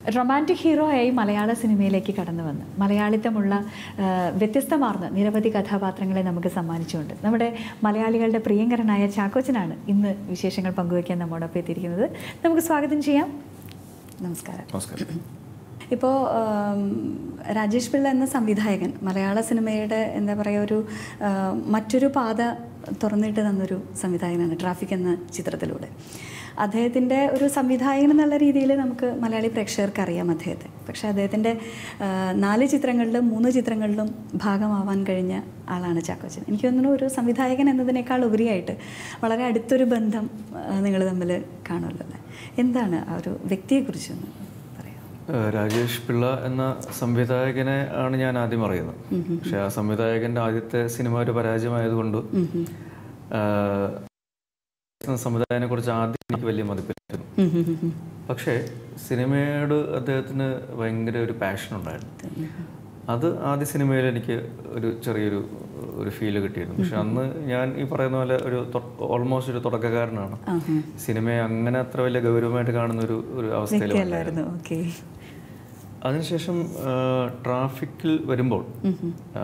Romantic ഹീറോയായി മലയാള സിനിമയിലേക്ക് കടന്നു വന്ന് മലയാളിത്തമുള്ള ആ, വ്യത്യസ്തമാർന്ന നിരവധി കഥാപാത്രങ്ങളെ നമുക്ക് സമ്മാനിച്ചുകൊണ്ട് നമ്മുടെ മലയാളികളുടെ പ്രിയങ്കരനായ ചാക്കോച്ചനാണ് ഇന്ന് വിശേഷങ്ങൾ പങ്കുവയ്ക്കാൻ നമ്മോടൊപ്പം എത്തിയിരിക്കുന്നത് നമുക്ക് സ്വാഗതം ചെയ്യാം നമസ്കാരം നമസ്കാരം ഇപ്പോൾ രാജേഷ് പിള്ള എന്ന സംവിധായകൻ മലയാള സിനിമയുടെ എന്താ പറയുക ഒരു ആ, മറ്റൊരു പാത തുറന്നിട്ട് തന്നൊരു സംവിധായകനാണ് ട്രാഫിക് എന്ന ചിത്രത്തിലൂടെ അദ്ദേഹത്തിൻ്റെ ഒരു സംവിധായകൻ എന്നുള്ള രീതിയിൽ നമുക്ക് മലയാളി പ്രേക്ഷകർക്ക് അറിയാം അദ്ദേഹത്തെ പക്ഷേ അദ്ദേഹത്തിൻ്റെ ആ, നാല് ചിത്രങ്ങളിലും മൂന്ന് ചിത്രങ്ങളിലും ഭാഗമാവാൻ കഴിഞ്ഞ ആളാണ് ചാക്കോച്ചൻ എനിക്ക് തോന്നുന്നു ഒരു സംവിധായകൻ എന്നതിനേക്കാൾ ഉപരിയായിട്ട് വളരെ അടുത്തൊരു ബന്ധം നിങ്ങൾ തമ്മിൽ കാണുമല്ലോ അല്ലേ എന്താണ് ആ ഒരു വ്യക്തിയെക്കുറിച്ചൊന്ന് പറയാം ഏഹ് രാജേഷ് പിള്ള എന്ന സംവിധായകനെ ആണ് ഞാൻ ആദ്യം അറിയുന്നത് പക്ഷെ ആ സംവിധായകന്റെ ആദ്യത്തെ സിനിമ ഒരു പരാജയമായതുകൊണ്ട് ഏഹ് സംവിധായകനെ കുറിച്ച് ആദ്യം എനിക്ക് വലിയ മതിപ്പില്ലായിരുന്നു പക്ഷേ സിനിമയോട് അദ്ദേഹത്തിന് ഭയങ്കര ഒരു പാഷൻ ഉണ്ടായിരുന്നു അത് ആദ്യ സിനിമയിൽ എനിക്ക് ഒരു ചെറിയൊരു ഒരു ഫീല് കിട്ടിയിരുന്നു പക്ഷെ അന്ന് ഞാൻ ഈ പറയുന്ന പോലെ ഒരു ഓൾമോസ്റ്റ് ഒരു തുടക്കക്കാരനാണ് സിനിമയെ അങ്ങനെ അത്ര വലിയ ഗൗരവമായിട്ട് കാണുന്ന ഒരു ഒരു അവസ്ഥയിൽ അല്ലായിരുന്നു ഓക്കെ അതിനുശേഷം ട്രാഫിക്കിൽ വരുമ്പോൾ ആ,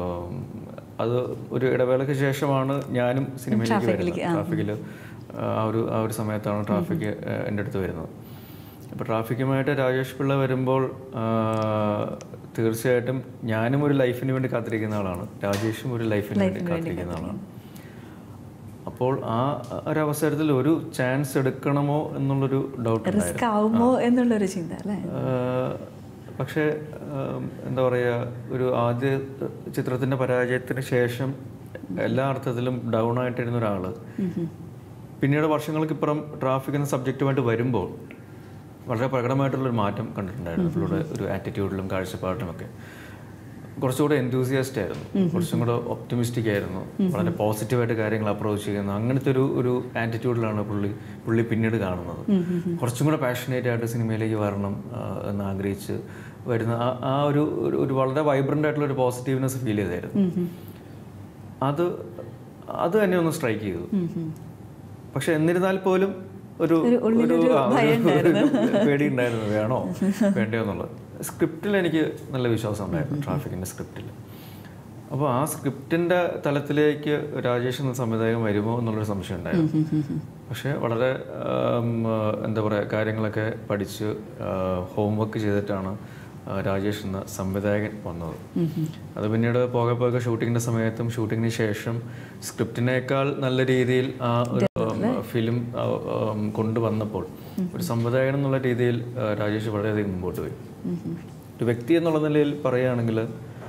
അത് ഒരു ഇടവേളയ്ക്ക് ശേഷമാണ് ഞാനും സിനിമയിലേക്ക് വരുന്നത് ട്രാഫിക്കിൽ ആ ഒരു ആ ഒരു സമയത്താണ് ട്രാഫിക് എൻ്റെ അടുത്ത് വരുന്നത് അപ്പോൾ ട്രാഫിക്കുമായിട്ട് രാജേഷ് പിള്ള വരുമ്പോൾ ആ, തീർച്ചയായിട്ടും ഞാനും ഒരു ലൈഫിന് വേണ്ടി കാത്തിരിക്കുന്ന ആളാണ് രാജേഷും ഒരു ലൈഫിന് വേണ്ടി കാത്തിരിക്കുന്ന ആളാണ് അപ്പോൾ ആ ഒരവസരത്തിൽ ഒരു ചാൻസ് എടുക്കണമോ എന്നുള്ളൊരു ഡൗട്ട് ഉണ്ടായിരുന്നു റിസ്ക് ആവുമോ എന്നുള്ളൊരു ചിന്ത അല്ലേ ആഹ് പക്ഷേ ആഹ് എന്താ പറയുക ഒരു ആദ്യ ചിത്രത്തിൻ്റെ പരാജയത്തിന് ശേഷം എല്ലാ അർത്ഥത്തിലും ഡൗൺ ആയിട്ടിരുന്ന ഒരാൾ പിന്നീട് വർഷങ്ങൾക്കിപ്പുറം ട്രാഫിക് എന്ന സബ്ജക്റ്റുമായിട്ട് വരുമ്പോൾ വളരെ പ്രകടമായിട്ടുള്ളൊരു മാറ്റം കണ്ടിട്ടുണ്ടായിരുന്നു പുള്ളിയുടെ ഒരു ആറ്റിറ്റ്യൂഡിലും കാഴ്ചപ്പാടിലും ഒക്കെ കുറച്ചുകൂടെ എൻതൂസിയാസ്റ്റ് ആയിരുന്നു കുറച്ചും കൂടെ ഒപ്റ്റിമിസ്റ്റിക് ആയിരുന്നു വളരെ പോസിറ്റീവായിട്ട് കാര്യങ്ങൾ അപ്രോച്ച് ചെയ്യുന്നു അങ്ങനത്തെ ഒരു ഒരു ആറ്റിറ്റ്യൂഡിലാണ് പുള്ളി പുള്ളി പിന്നീട് കാണുന്നത് കുറച്ചും കൂടെ പാഷനേറ്റ് ആയിട്ട് സിനിമയിലേക്ക് വരണം ആ, എന്ന് ആഗ്രഹിച്ച് വരുന്ന ആ- ആ ഒരു ഒരു- ഒരു വളരെ വൈബ്രൻ്റ് ആയിട്ടുള്ള ഒരു പോസിറ്റീവ്നെസ് ഫീൽ ചെയ്തായിരുന്നു അത് അത് എന്നെ ഒന്ന് സ്ട്രൈക്ക് ചെയ്തു പക്ഷെ എന്നിരുന്നാൽ പോലും ഒരു ഒരു ആ, ഒരു പേടി ഉണ്ടായിരുന്നു വേണോ വേണ്ടയോ എന്നുള്ളത് സ്ക്രിപ്റ്റിൽ എനിക്ക് നല്ല വിശ്വാസം ഉണ്ടായിരുന്നു ട്രാഫിക്കിന്റെ സ്ക്രിപ്റ്റിൽ അപ്പോൾ ആ സ്ക്രിപ്റ്റിന്റെ തലത്തിലേക്ക് രാജേഷ് എന്ന സംവിധായകൻ വരുമോ എന്നുള്ളൊരു സംശയം ഉണ്ടായിരുന്നു പക്ഷേ വളരെ ആം, എന്താ പറയുക കാര്യങ്ങളൊക്കെ പഠിച്ച് ഹോംവർക്ക് ചെയ്തിട്ടാണ് ആ, രാജേഷ് എന്ന സംവിധായകൻ വന്നത് അത് പിന്നീട് പോകെ പോകെ ഷൂട്ടിങ്ങിന്റെ സമയത്തും ഷൂട്ടിങ്ങിന് ശേഷം സ്ക്രിപ്റ്റിനേക്കാൾ നല്ല രീതിയിൽ ആ ഒരു ഫിലിം കൊണ്ടുവന്നപ്പോൾ ഒരു സംവിധായകൻ എന്നുള്ള രീതിയിൽ ആ, രാജേഷ് വളരെയധികം മുമ്പോട്ട് പോയി ഒരു വ്യക്തി എന്നുള്ള നിലയിൽ പറയുകയാണെങ്കിൽ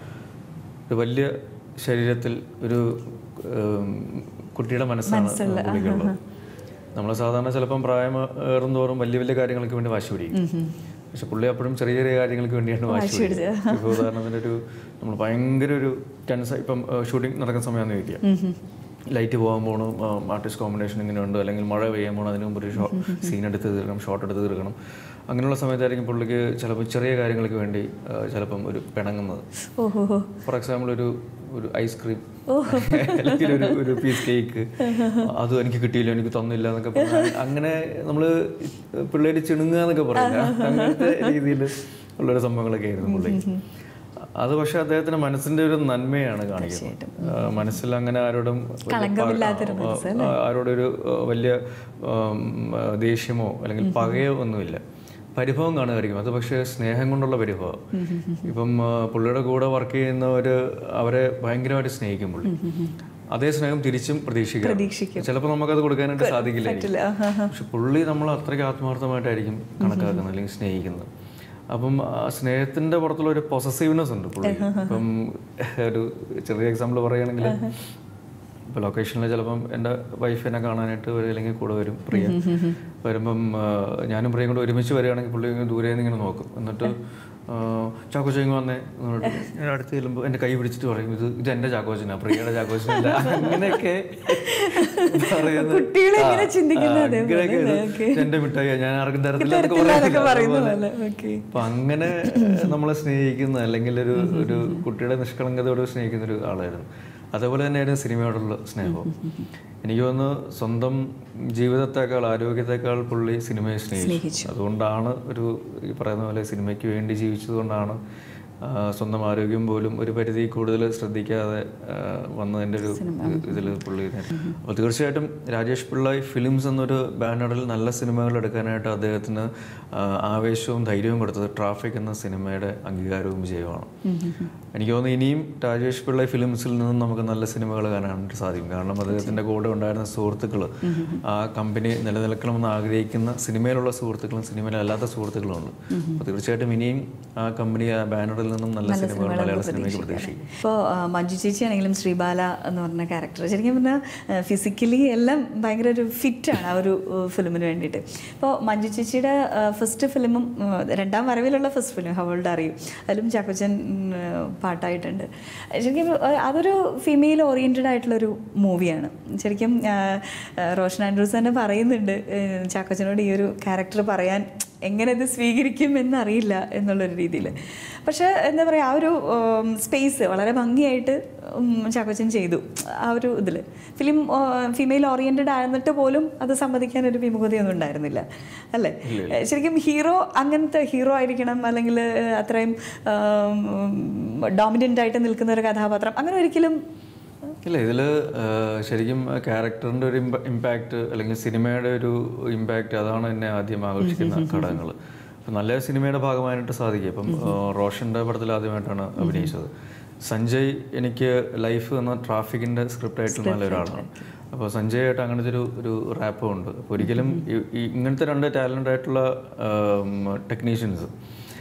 ഒരു വലിയ ശരീരത്തിൽ ഒരു ഉം, കുട്ടിയുടെ മനസ്സാണ് പുള്ളിക്കുള്ളത് നമ്മൾ സാധാരണ ചിലപ്പം പ്രായം ഏറും തോറും വലിയ വലിയ കാര്യങ്ങൾക്ക് വേണ്ടി വാശി പിടിക്കും പക്ഷെ പുള്ളി അപ്പോഴും ചെറിയ ചെറിയ കാര്യങ്ങൾക്ക് വേണ്ടിയാണ് വാശി പിടിക്കുക ഇപ്പോൾ ഉദാഹരണത്തിന് ഒരു നമ്മൾ ഭയങ്കര ഒരു ടെൻസ് ഇപ്പം ഷൂട്ടിംഗ് നടക്കുന്ന സമയമാണെന്ന് ചോദിക്കുക ലൈറ്റ് പോകാൻ പോകണം ആർട്ടിസ്റ്റ് കോമ്പിനേഷൻ ഇങ്ങനെ ഉണ്ട് അല്ലെങ്കിൽ മഴ പെയ്യാൻ പോകണം അതിന് മുമ്പ് ഒരു ഷോ സീൻ എടുത്ത് തീർക്കണം ഷോട്ട് എടുത്ത് തീർക്കണം അങ്ങനെയുള്ള സമയത്തായിരിക്കും പുള്ളിക്ക് ചിലപ്പോൾ ചെറിയ കാര്യങ്ങൾക്ക് വേണ്ടി ആ, ചിലപ്പം ഒരു പിണങ്ങുന്നത് ഓഹോ ഫോർ എക്സാമ്പിൾ ഒരു ഒരു ഐസ്ക്രീം അല്ലെങ്കിൽ ഒരു ഒരു പീസ് കേക്ക് അതും എനിക്ക് കിട്ടിയില്ല എനിക്ക് തന്നില്ല എന്നൊക്കെ പറഞ്ഞാൽ അങ്ങനെ നമ്മൾ പിള്ളേര് ചിണുങ്ങുക എന്നൊക്കെ പറയില്ല അങ്ങനത്തെ രീതിയിൽ ഉള്ളൊരു സംഭവങ്ങളൊക്കെ ആയിരുന്നു പുള്ളി അത് പക്ഷെ അദ്ദേഹത്തിന്റെ മനസ്സിന്റെ ഒരു നന്മയാണ് കാണിക്കുന്നത് ആ, മനസ്സിൽ അങ്ങനെ ആരോടും വലിയ പക- ആ, ആരോടൊരു ആ, വലിയ ആം, ആ, ദേഷ്യമോ അല്ലെങ്കിൽ പകയോ ഒന്നുമില്ല പരിഭവം കാണുമായിരിക്കും അത് പക്ഷേ സ്നേഹം കൊണ്ടുള്ള പരിഭവം ഇപ്പം ആ, പുള്ളിയുടെ കൂടെ വർക്ക് ചെയ്യുന്നവര് അവരെ ഭയങ്കരമായിട്ട് സ്നേഹിക്കും പുള്ളി അതേ സ്നേഹം തിരിച്ചും പ്രതീക്ഷിക്കാം ചിലപ്പോൾ നമുക്കത് കൊടുക്കാനായിട്ട് സാധിക്കില്ല പക്ഷെ പുള്ളി നമ്മൾ അത്രയ്ക്ക് ആത്മാർത്ഥമായിട്ടായിരിക്കും കണക്കാക്കുന്നത് അല്ലെങ്കിൽ സ്നേഹിക്കുന്നത് അപ്പം ആ സ്നേഹത്തിന്റെ പുറത്തുള്ള ഒരു പൊസസീവ്നെസ് ഉണ്ട് പുള്ളി ഇപ്പം ഒരു ചെറിയ എക്സാമ്പിൾ പറയുകയാണെങ്കിൽ ഇപ്പോൾ ലൊക്കേഷനിൽ ചിലപ്പം എൻ്റെ വൈഫ് എന്നെ കാണാനായിട്ട് വരും അല്ലെങ്കിൽ കൂടെ വരും പ്രിയ വരുമ്പം ആ, ഞാനും പ്രിയയും കൂടെ ഒരുമിച്ച് വരികയാണെങ്കിൽ പുള്ളി ഇങ്ങനെ ദൂരെ നിന്ന് ഇങ്ങനെ നോക്കും എന്നിട്ട് ചാക്കോച്ചങ്ങ് വന്നേ എന്ന് പറഞ്ഞിട്ട് ഞാൻ അടുത്ത് ചെല്ലുമ്പോൾ എൻ്റെ കൈ പിടിച്ചിട്ട് പറയും ഇത് ഇത് എൻ്റെ ചാക്കോച്ചനാ പ്രിയയുടെ ചാക്കോച്ചനല്ല അങ്ങനെയൊക്കെ പറയുന്നത് കുട്ടികളിങ്ങനെ ആ, ചിന്തിക്കുന്നത് ആ, അതേപോലെ അങ്ങനെയൊക്കെ ഇത് എൻ്റെ മിഠായി ഞാൻ ആർക്കും തരത്തില്ല എന്നൊക്കെ പറയുന്ന പറയുന്നത് പോലെ ഓക്കെ അപ്പൊ അങ്ങനെ നമ്മളെ സ്നേഹിക്കുന്ന അല്ലെങ്കിൽ ഒരു ഒരു കുട്ടിയുടെ നിഷ്കളങ്കതയോട് സ്നേഹിക്കുന്ന ഒരു ആളായിരുന്നു അതേപോലെ തന്നെയായിരുന്നു സിനിമയോടുള്ള സ്നേഹവും എനിക്ക് തോന്നുന്നു സ്വന്തം ജീവിതത്തെക്കാൾ ആരോഗ്യത്തെക്കാൾ പുള്ളി സിനിമയെ സ്നേഹിച്ചു അതുകൊണ്ടാണ് ഒരു ഈ പറയുന്ന പോലെ സിനിമയ്ക്ക് വേണ്ടി ജീവിച്ചതുകൊണ്ടാണ് ആ, സ്വന്തം ആരോഗ്യം പോലും ഒരു പരിധി കൂടുതൽ ശ്രദ്ധിക്കാതെ ആ, വന്നതിൻ്റെ ഒരു ഇതിൽ പുള്ളി അപ്പോൾ തീർച്ചയായിട്ടും രാജേഷ് പിള്ളായ് ഫിലിംസ് എന്നൊരു ബാനറിൽ നല്ല സിനിമകൾ എടുക്കാനായിട്ട് അദ്ദേഹത്തിന് ആ, ആവേശവും ധൈര്യവും കൊടുത്തത് ട്രാഫിക് എന്ന സിനിമയുടെ അംഗീകാരവും വിജയമാണ് എനിക്ക് തോന്നുന്നു ഇനിയും രാജേഷ് പിള്ളായ് ഫിലിംസിൽ നിന്നും നമുക്ക് നല്ല സിനിമകൾ കാണാനായിട്ട് സാധിക്കും കാരണം അദ്ദേഹത്തിൻ്റെ കൂടെ ഉണ്ടായിരുന്ന സുഹൃത്തുക്കൾ ആ കമ്പനി നിലനിൽക്കണമെന്ന് ആഗ്രഹിക്കുന്ന സിനിമയിലുള്ള സുഹൃത്തുക്കളും സിനിമയിലല്ലാത്ത സുഹൃത്തുക്കളും ഉണ്ട് അപ്പോൾ തീർച്ചയായിട്ടും ഇനിയും ആ കമ്പനി ആ ബാനറിൽ നിന്നും നല്ല സിനിമകൾ മലയാള സിനിമയ്ക്ക് പ്രതീക്ഷിക്കും ഇപ്പോൾ മഞ്ജു ചേച്ചി ആണെങ്കിലും ശ്രീബാല എന്ന് പറഞ്ഞ ക്യാരക്ടർ ശരിക്കും പറഞ്ഞാൽ ഫിസിക്കലി എല്ലാം ഭയങ്കര ഒരു ഫിറ്റാണ് ആ ഒരു ഫിലിമിന് വേണ്ടിയിട്ട് ഇപ്പോൾ മഞ്ജു ചേച്ചിയുടെ ഫസ്റ്റ് ഫിലിമും രണ്ടാം വരവിലുള്ള ഫസ്റ്റ് ഫിലിം ഹവളുടെ അറിയും അതിലും ചാക്കോച്ചൻ ഉം, പാട്ടായിട്ടുണ്ട് ശരിക്കും അഹ് അതൊരു ഫീമെയിൽ ഓറിയൻറ്റഡ് ആയിട്ടുള്ളൊരു മൂവിയാണ് ശരിക്കും ആ, ആ, റോഷൻ ആൻഡ്രൂസ് തന്നെ പറയുന്നുണ്ട് ഏഹ്, ചാക്കോച്ചനോട് ഈ ഒരു ക്യാരക്ടർ പറയാൻ എങ്ങനെ ഇത് സ്വീകരിക്കും എന്നറിയില്ല എന്നുള്ളൊരു രീതിയിൽ പക്ഷേ എന്താ പറയുക ആ ഒരു സ്പേസ് വളരെ ഭംഗിയായിട്ട് ഉം, ചാക്കോച്ചൻ ചെയ്തു ആ ഒരു ഇതിൽ ഫിലിം ഫീമെയിൽ ഓറിയൻറ്റഡ് ആയിരുന്നിട്ട് പോലും അത് സമ്മതിക്കാൻ ഒരു വിമുഖതയൊന്നും ഉണ്ടായിരുന്നില്ല അല്ലേ ശരിക്കും ഹീറോ അങ്ങനത്തെ ഹീറോ ആയിരിക്കണം അല്ലെങ്കിൽ ഏഹ്, അത്രയും ഡോമിനൻ്റ് ആയിട്ട് നിൽക്കുന്ന ഒരു കഥാപാത്രം അങ്ങനെ ഒരിക്കലും ഇല്ല ഇതിൽ ശരിക്കും ക്യാരക്ടറിൻ്റെ ഒരു ഇമ്പാക്റ്റ് അല്ലെങ്കിൽ സിനിമയുടെ ഒരു ഇമ്പാക്റ്റ് അതാണ് എന്നെ ആദ്യം ആകർഷിക്കുന്ന ഘടകങ്ങൾ അപ്പം നല്ല സിനിമയുടെ ഭാഗമായിട്ട് സാധിക്കും ഇപ്പം ആ, റോഷൻ്റെ പടത്തിൽ ആദ്യമായിട്ടാണ് അഭിനയിച്ചത് സഞ്ജയ് എനിക്ക് ലൈഫ് എന്ന ട്രാഫിക്കിൻ്റെ സ്ക്രിപ്റ്റ് നല്ല ഒരാളാണ് അപ്പോൾ സഞ്ജയ് ആയിട്ട് അങ്ങനത്തെ ഒരു ഒരു റാപ്പും ഉണ്ട് അപ്പോൾ ഒരിക്കലും ഈ- ഈ ഇങ്ങനത്തെ രണ്ട് ടാലൻ്റ് ആയിട്ടുള്ള ടെക്നീഷ്യൻസ്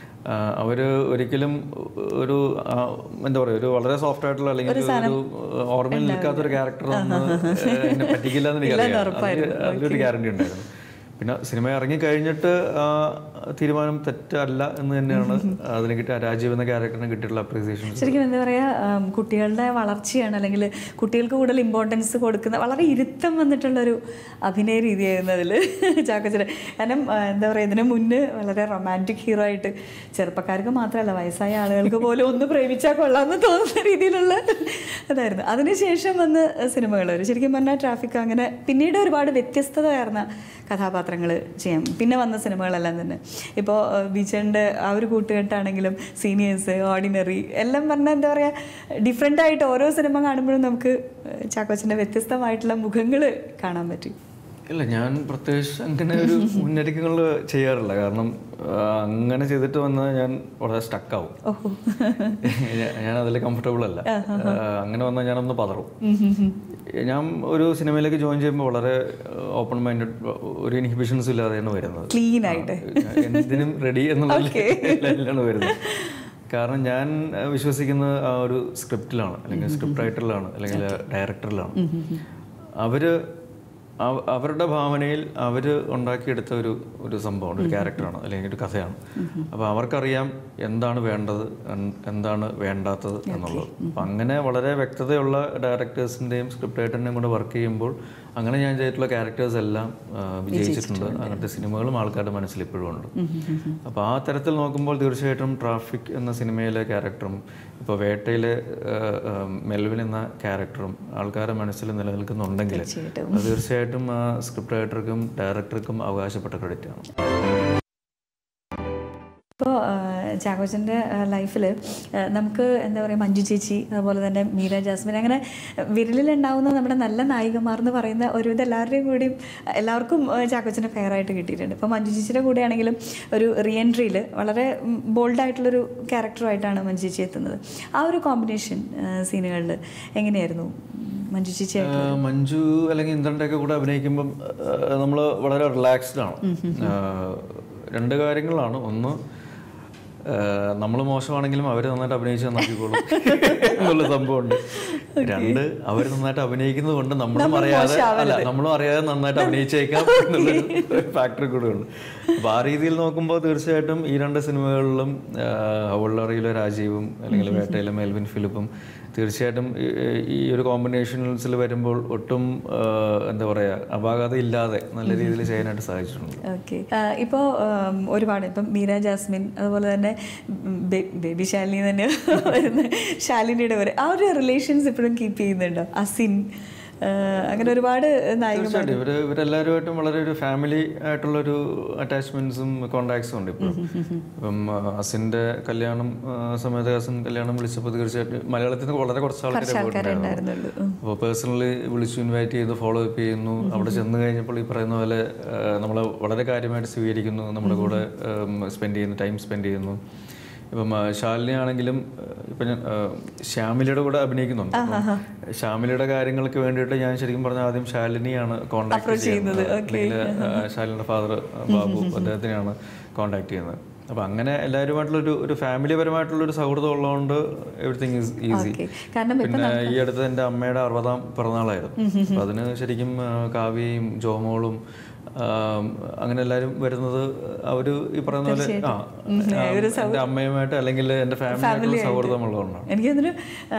അവർ ഒരിക്കലും ഒരു ആ, എന്താ പറയുക ഒരു വളരെ സോഫ്റ്റ് ആയിട്ടുള്ള അല്ലെങ്കിൽ ഒരു ഓർമ്മയിൽ നിൽക്കാത്ത ഒരു ക്യാരക്ടർ എന്നെ പറ്റിക്കില്ല എന്ന് എനിക്കറിയാം അതില് അതിലൊരു ഗ്യാരണ്ടി ഉണ്ടായിരുന്നു പിന്നെ സിനിമ ഇറങ്ങി കഴിഞ്ഞിട്ട് ആ തീരുമാനം തെറ്റല്ല എന്ന് തന്നെയാണ് അതിന് കിട്ടിയ ആ രാജീവ് എന്ന ക്യാരക്ടറിന് കിട്ടിയിട്ടുള്ള അപ്രീസിയേഷൻ ശരിക്കും എന്താ പറയുക കുട്ടികളുടെ വളർച്ചയാണ് അല്ലെങ്കിൽ കുട്ടികൾക്ക് കൂടുതൽ ഇമ്പോർട്ടൻസ് കൊടുക്കുന്ന വളരെ ഇരുത്തം വന്നിട്ടുള്ളൊരു അഭിനയ രീതിയായിരുന്നു അതിൽ ചാക്കോച്ചന് കാരണം ആ, എന്താ പറയുക ഇതിന് മുന്നേ വളരെ റൊമാൻറ്റിക് ഹീറോ ആയിട്ട് ചെറുപ്പക്കാർക്ക് മാത്രമല്ല വയസ്സായ ആളുകൾക്ക് പോലും ഒന്ന് പ്രേമിച്ചാൽ കൊള്ളാമെന്ന് തോന്നുന്ന രീതിയിലുള്ള അതായിരുന്നു അതിനുശേഷം വന്ന് സിനിമകൾ വരും ശരിക്കും പറഞ്ഞാൽ ട്രാഫിക് അങ്ങനെ പിന്നീട് ഒരുപാട് വ്യത്യസ്തതയാർന്ന കഥാപാത്രങ്ങൾ ചെയ്യാം പിന്നെ വന്ന സിനിമകളെല്ലാം തന്നെ ഇപ്പോൾ ബീച്ചൻ്റെ ആ ഒരു കൂട്ടുകെട്ടാണെങ്കിലും സീനിയേഴ്സ് ഓർഡിനറി എല്ലാം പറഞ്ഞാൽ എന്താ പറയുക ഡിഫറെൻ്റ് ആയിട്ട് ഓരോ സിനിമ കാണുമ്പോഴും നമുക്ക് ചാക്കോച്ചൻ്റെ വ്യത്യസ്തമായിട്ടുള്ള മുഖങ്ങൾ കാണാൻ പറ്റും ഇല്ല ഞാൻ പ്രത്യേകിച്ച് അങ്ങനെ ഒരു മുന്നൊരുക്കങ്ങൾ ചെയ്യാറില്ല കാരണം ആ, അങ്ങനെ ചെയ്തിട്ട് വന്നാൽ ഞാൻ വളരെ സ്റ്റക്കാവും ഓഹോ ഞാൻ അതിൽ കംഫർട്ടബിൾ അല്ല ആ, അങ്ങനെ വന്നാൽ ഞാനൊന്ന് പതറും ഞാൻ ഒരു സിനിമയിലേക്ക് ജോയിൻ ചെയ്യുമ്പോൾ വളരെ ഓപ്പൺ മൈൻഡഡ് ഒരു ഇൻഹിബിഷൻസ് ഇല്ലാതെയാണ് വരുന്നത് ക്ലീൻ ആയിട്ട് ആ, എന്തിനും റെഡി എന്നുള്ള ലെവലിലാണ് വരുന്നത് കാരണം ഞാൻ ആ, വിശ്വസിക്കുന്നത് ആ ഒരു സ്ക്രിപ്റ്റിലാണ് അല്ലെങ്കിൽ സ്ക്രിപ്റ്റ് റൈറ്ററിലാണ് അല്ലെങ്കിൽ ഡയറക്ടറിലാണ് അവര് അവ- അവരുടെ ഭാവനയിൽ അവർ ഉണ്ടാക്കിയെടുത്ത ഒരു ഒരു സംഭവമാണ് ഒരു ക്യാരക്ടറാണ് അല്ലെങ്കിൽ ഒരു കഥയാണ് അപ്പോൾ അവർക്കറിയാം എന്താണ് വേണ്ടത് എൻ- എന്താണ് വേണ്ടാത്തത് എന്നുള്ളത് അപ്പം അങ്ങനെ വളരെ വ്യക്തതയുള്ള ഡയറക്ടേഴ്സിൻ്റെയും സ്ക്രിപ്റ്റ് റൈറ്ററിൻ്റെയും കൂടെ വർക്ക് ചെയ്യുമ്പോൾ അങ്ങനെ ഞാൻ ചെയ്തിട്ടുള്ള ക്യാരക്ടേഴ്സ് എല്ലാം ആ, വിജയിച്ചിട്ടുണ്ട് അങ്ങനത്തെ സിനിമകളും ആൾക്കാരുടെ മനസ്സിൽ ഇപ്പോഴും ഉണ്ട് അപ്പോൾ ആ തരത്തിൽ നോക്കുമ്പോൾ തീർച്ചയായിട്ടും ട്രാഫിക് എന്ന സിനിമയിലെ ക്യാരക്ടറും ഇപ്പോൾ വേട്ടയിലെ ആ, ആ, മെൽവിൻ എന്ന ക്യാരക്ടറും ആൾക്കാരുടെ മനസ്സിൽ നിലനിൽക്കുന്നുണ്ടെങ്കിൽ അത് തീർച്ചയായിട്ടും ആ സ്ക്രിപ്റ്റ് റൈറ്റർക്കും ഡയറക്ടർക്കും അവകാശപ്പെട്ട ക്രെഡിറ്റ് ആണ് ഇപ്പോൾ ചാക്കോച്ചൻ്റെ ലൈഫിൽ നമുക്ക് എന്താ പറയുക മഞ്ജു ചേച്ചി അതുപോലെ തന്നെ മീര ജാസ്മിൻ അങ്ങനെ വിരലിലുണ്ടാവുന്ന നമ്മുടെ നല്ല നായികമാർ എന്ന് പറയുന്ന ഒരുവിധം എല്ലാവരുടെയും കൂടിയും എല്ലാവർക്കും ചാക്കോച്ചനെ ഫെയർ ആയിട്ട് കിട്ടിയിട്ടുണ്ട് ഇപ്പോൾ മഞ്ജു ചേച്ചിയുടെ കൂടെയാണെങ്കിലും ഒരു റീ എൻട്രിയിൽ വളരെ ബോൾഡായിട്ടുള്ളൊരു ക്യാരക്ടറുമായിട്ടാണ് മഞ്ജു ചേച്ചി എത്തുന്നത് ആ ഒരു കോമ്പിനേഷൻ സീനുകളിൽ എങ്ങനെയായിരുന്നു മഞ്ജു ചേച്ചി ആ, മഞ്ജു അല്ലെങ്കിൽ ഇന്ദ്രൻ്റെ ഒക്കെ കൂടെ അഭിനയിക്കുമ്പം നമ്മൾ വളരെ റിലാക്സ്ഡ് ആണ് ആ, രണ്ട് കാര്യങ്ങളാണ് ഒന്ന് നമ്മൾ മോശമാണെങ്കിലും അവർ നന്നായിട്ട് അഭിനയിച്ച് നന്നാക്കിക്കോളും എന്നുള്ള സംഭവമുണ്ട് രണ്ട് അവർ നന്നായിട്ട് അഭിനയിക്കുന്നത് കൊണ്ട് നമ്മളും അറിയാതെ അല്ല നമ്മളും അറിയാതെ നന്നായിട്ട് അഭിനയിച്ചേക്കാം എന്നുള്ളൊരു ഫാക്ടർ കൂടെ ഉണ്ട് അപ്പോൾ ആ രീതിയിൽ നോക്കുമ്പോൾ തീർച്ചയായിട്ടും ഈ രണ്ട് സിനിമകളിലും അവളറിയിലെ രാജീവും അല്ലെങ്കിൽ വേട്ടയിലെ മെൽവിൻ ഫിലിപ്പും തീർച്ചയായിട്ടും ഈ- ഈ ഒരു കോമ്പിനേഷൻസിൽ വരുമ്പോൾ ഒട്ടും ആ, എന്താ പറയുക അപാകത ഇല്ലാതെ നല്ല രീതിയിൽ ചെയ്യാനായിട്ട് സാധിച്ചിട്ടുണ്ട് ഓക്കെ ഇപ്പോൾ ഒരുപാട് ഇപ്പം മീര ജാസ്മിൻ അതുപോലെ തന്നെ ബേ- ബേബി ശാലിനി തന്നെ വരുന്ന ശാലിനിയുടെ വരെ ആ ഒരു റിലേഷൻസ് ഇപ്പോഴും കീപ്പ് ചെയ്യുന്നുണ്ടോ അസിൻ ഏഹ് അങ്ങനെ ഒരുപാട് നായിക തീർച്ചയായിട്ടും ഇവര് ഇവരെല്ലാവരുമായിട്ടും വളരെ ഒരു ഫാമിലി ആയിട്ടുള്ള ഒരു അറ്റാച്ച്മെന്റ്സും കോണ്ടാക്ട്സും ഉണ്ട് ഇപ്പം ഇപ്പം ആ, അസിന്റെ കല്യാണം ആ, സമയത്ത് അസിൻ കല്യാണം വിളിച്ചപ്പോൾ തീർച്ചയായിട്ടും മലയാളത്തിൽ നിന്ന് വളരെ കുറച്ച് ആൾക്കാരെ പോയിട്ടുണ്ടായിരുന്നു ഉണ്ടായിരുന്നുള്ളൂ അപ്പോൾ പേഴ്സണലി വിളിച്ചു ഇൻവൈറ്റ് ചെയ്ത് ഫോളോ അപ്പ് ചെയ്യുന്നു അവിടെ ചെന്ന് കഴിഞ്ഞപ്പോൾ ഈ പറയുന്ന പോലെ നമ്മൾ വളരെ കാര്യമായിട്ട് സ്വീകരിക്കുന്നു നമ്മുടെ കൂടെ സ്പെൻഡ് ചെയ്യുന്നു ടൈം സ്പെൻഡ് ചെയ്യുന്നു ഇപ്പം ആ, ശാലിനി ആണെങ്കിലും ഇപ്പം ഞാൻ ആ, ശ്യാമിലിയുടെ കൂടെ അഭിനയിക്കുന്നുണ്ട് അപ്പം ശ്യാമിലിയുടെ കാര്യങ്ങൾക്ക് വേണ്ടിയിട്ട് ഞാൻ ശരിക്കും പറഞ്ഞാൽ ആദ്യം ശാലിനിയാണ് കോൺടാക്ട് ചെയ്യുന്നത് അല്ലെങ്കിൽ ആ, ശാലിനിയുടെ ഫാദർ ബാബു അദ്ദേഹത്തിനെയാണ് കോൺടാക്ട് ചെയ്യുന്നത് അപ്പം അങ്ങനെ എല്ലാവരുമായിട്ടുള്ള ഒരു ഒരു ഫാമിലി പരമായിട്ടുള്ള ഒരു സൗഹൃദം ഉള്ളതുകൊണ്ട് എവറിത്തിങ് ഈസ് ഈസി ഓക്കെ കാരണം പിന്നെ ഈ അടുത്ത് എൻ്റെ അമ്മയുടെ അറുപതാം പിറന്നാളായിരുന്നു അപ്പൊ അതിന് ശരിക്കും ആ, കാവ്യയും ജോമോളും ആ, അങ്ങനെ എല്ലാവരും വരുന്നത് അവര് ഈ പറയുന്ന പോലെ ആ ആ, എൻ്റെ അമ്മയുമായിട്ട് അല്ലെങ്കിൽ എൻ്റെ ഫാമിലിയായിട്ടുള്ള സൗഹൃദമുള്ളതുകൊണ്ടാണ് എനിക്ക് തോന്നുന്നു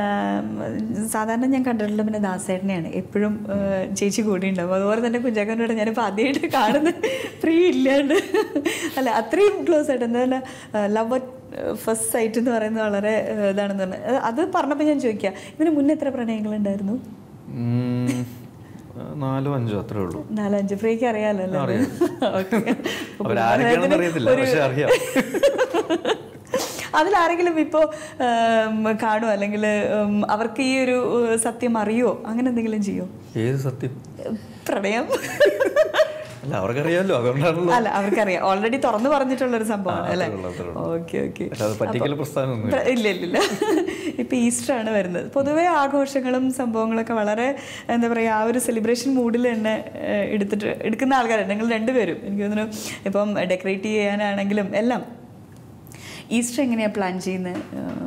സാധാരണ ഞാൻ കണ്ടിട്ടുള്ള പിന്നെ ദാസേട്ടനെയാണ് എപ്പോഴും ചേച്ചി കൂടി ഉണ്ടാവും അതുപോലെ തന്നെ കുഞ്ചാക്കനോട് ഞാനിപ്പോൾ ആദ്യമായിട്ട് കാണുന്ന ഫ്രീ ഇല്ലാണ്ട് അല്ല അത്രയും ക്ലോസ് ആയിട്ട് എന്താ ലവ് ഫസ്റ്റ് സൈറ്റ് എന്ന് പറയുന്നത് വളരെ ഏഹ്, ഇതാണെന്ന് പറഞ്ഞത് അത് അത് പറഞ്ഞപ്പോൾ ഞാൻ ചോദിക്കാം ഇതിന് മുന്നേ എത്ര പ്രണയങ്ങളുണ്ടായിരുന്നു ഉം, നാലോ അഞ്ചോ അത്രേ ഉള്ളൂ നാലഞ്ച് ഫ്രീക്ക് അറിയാലോ അല്ലേ ഓക്കെ അവരാരൊക്കെയാണെന്ന് അറിയത്തില്ല പക്ഷെ അറിയാം അതിലാരെങ്കിലും ഇപ്പോൾ കാണുമോ അല്ലെങ്കിൽ അവർക്ക് ഈ ഒരു ഏഹ്, സത്യം അറിയോ അങ്ങനെ എന്തെങ്കിലും ചെയ്യോ ഏത് സത്യം പ്രണയം അല്ല അവർക്കറിയാമല്ലോ അതുകൊണ്ടാണല്ലോ അല്ല അവർക്കറിയാം ഓൾറെഡി തുറന്നു പറഞ്ഞിട്ടുള്ള ഒരു സംഭവമാണ് അല്ലേ അത്രേ ഉള്ളൂ, അത്രേ ഉള്ളൂ. ഓക്കെ ഓക്കെ അല്ലാതെ പറ്റിക്കൽ പ്രസ്ഥാനമൊന്നും പ്ര- ഇല്ല ഇല്ല ഇല്ല ഇപ്പൊ ഈസ്റ്റർ ആണ് വരുന്നത് പൊതുവെ ആഘോഷങ്ങളും സംഭവങ്ങളൊക്കെ വളരെ എന്താ പറയുക ആ ഒരു സെലിബ്രേഷൻ മൂഡിൽ തന്നെ ഏഹ്, എടുത്തിട്ട് എടുക്കുന്ന ആൾക്കാരാണ് നിങ്ങൾ രണ്ടുപേരും എനിക്ക് തോന്നുന്നു ഇപ്പം ഡെക്കറേറ്റ് ചെയ്യാനാണെങ്കിലും എല്ലാം ഈസ്റ്റർ എങ്ങനെയാ പ്ലാൻ ചെയ്യുന്നത്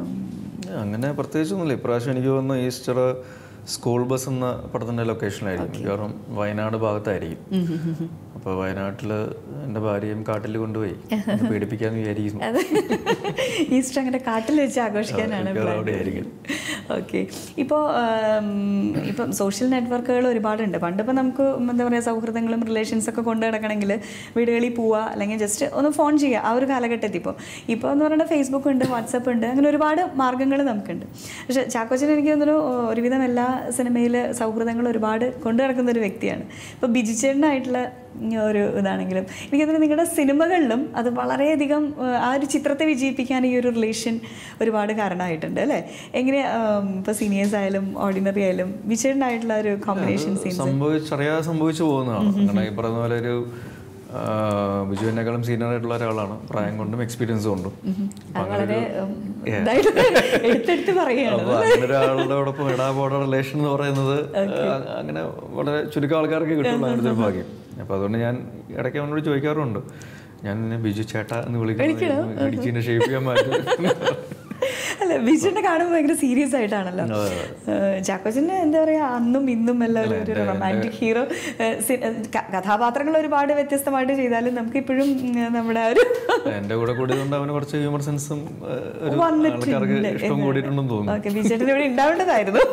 അങ്ങനെ പ്രത്യേകിച്ചൊന്നുമില്ല ഇപ്രാവശ്യം എനിക്ക് തോന്നുന്നു ഈസ്റ്റർ സ്കൂൾ ബസ് എന്ന പടത്തിൻ്റെ ലൊക്കേഷനിലായിരിക്കും മിക്കവാറും വയനാട് ഭാഗത്തായിരിക്കും അപ്പോൾ വയനാട്ടിൽ എൻ്റെ ഭാര്യയും കാട്ടിൽ കൊണ്ടുപോയി എന്നെ പീഡിപ്പിക്കാന്ന് വിചാരിക്കുന്നു അത് ഈസ്റ്റർ അങ്ങനെ കാട്ടിൽ വെച്ച് ആഘോഷിക്കാനാണ് മിക്കവാറും അവിടെയായിരിക്കും. ഓക്കെ ഇപ്പോൾ ഇപ്പം സോഷ്യൽ നെറ്റ്വർക്കുകൾ ഒരുപാടുണ്ട് പണ്ടിപ്പോൾ നമുക്ക് എന്താ പറയുക സൗഹൃദങ്ങളും റിലേഷൻസ് ഒക്കെ കൊണ്ടു നടക്കണമെങ്കിൽ വീടുകളിൽ പോവുക അല്ലെങ്കിൽ ജസ്റ്റ് ഒന്ന് ഫോൺ ചെയ്യുക ആ ഒരു കാലഘട്ടത്തിൽ ഇപ്പോൾ ഇപ്പോൾ എന്ന് പറയുന്നത് ഫേസ്ബുക്ക് ഉണ്ട് വാട്സപ്പ് ഉണ്ട് അങ്ങനെ ഒരുപാട് മാർഗ്ഗങ്ങൾ നമുക്കുണ്ട് പക്ഷേ ചാക്കോച്ചൻ എനിക്ക് തോന്നുന്നു ഒരുവിധം എല്ലാ സിനിമയിൽ സൗഹൃദങ്ങൾ ഒരുപാട് കൊണ്ടു നടക്കുന്ന ഒരു വ്യക്തിയാണ് ഇപ്പോൾ ബിജിച്ചേട്ടനായിട്ടുള്ള ഒരു ഇതാണെങ്കിലും എനിക്ക് തോന്നുന്നു നിങ്ങളുടെ സിനിമകളിലും അത് വളരെയധികം ഏഹ്, ആ ഒരു ചിത്രത്തെ വിജയിപ്പിക്കാൻ ഈ ഒരു റിലേഷൻ ഒരുപാട് കാരണമായിട്ടുണ്ട് അല്ലേ എങ്ങനെ ഇപ്പോൾ സീനിയേഴ്സ് ആയാലും ഓർഡിനറി ആയാലും വിജയനായിട്ടുള്ള ഒരു കോമ്പിനേഷൻ സീൻസ് സംഭവിച്ചറിയാതെ സംഭവിച്ചു പോകുന്നതാണ് അങ്ങനെ ഈ പറയുന്ന പോലെ ഒരു ആ, ബിജു എന്നെക്കാളും സീനിയർ ആയിട്ടുള്ള ഒരാളാണ് പ്രായം കൊണ്ടും എക്സ്പീരിയൻസ് കൊണ്ടും അത് വളരെ ഉം, ഇതായിട്ട് എടുത്തെടുത്ത് പറയുകയാണ് അപ്പൊ അങ്ങനെ ഒരാളോടൊപ്പം ഇടാ പോട റിലേഷൻ എന്ന് പറയുന്നത് ആ, അങ്ങനെ വളരെ ചുരുക്കം ആൾക്കാർക്ക് കിട്ടുള്ളൂ അങ്ങനത്തെ ഒരു ഭാഗ്യം അപ്പൊ അതുകൊണ്ട് ഞാൻ ഇടയ്ക്ക് അവനോട് ചോദിക്കാറുണ്ട് ഞാൻ നിന്നെ ബിജു ചേട്ട എന്ന് വിളിക്കുന്നത് ഇടിച്ചിന്റെ ഷേപ്പ് ചെയ്യാൻ മാറ്റും അല്ല വിജുവിനെ കാണുമ്പോൾ ഭയങ്കര സീരിയസ് ആയിട്ടാണല്ലോ ഏഹ്, ചാക്കോച്ചന് എന്താ പറയാ അന്നും ഇന്നും എല്ലാം ഒരു- ഒരു റൊമാൻറ്റിക് ഹീറോ കഥാപാത്രങ്ങൾ ഒരുപാട് വ്യത്യസ്തമായിട്ട് ചെയ്താലും നമുക്ക് ഇപ്പോഴും നമ്മുടെ ആ ഒരു എന്റെ കൂടെ കൂടിയതുകൊണ്ട് അവന് കുറച്ച് ഹ്യൂമർ സെൻസും ഒരു വന്നിട്ടുണ്ട് ആൾക്കാർക്ക് ഇഷ്ടം കൂടിയിട്ടുണ്ടെന്ന് തോന്നുന്നു ഓക്കെ വിജയേട്ടൻ ഇവിടെ ഉണ്ടാവേണ്ടതായിരുന്നു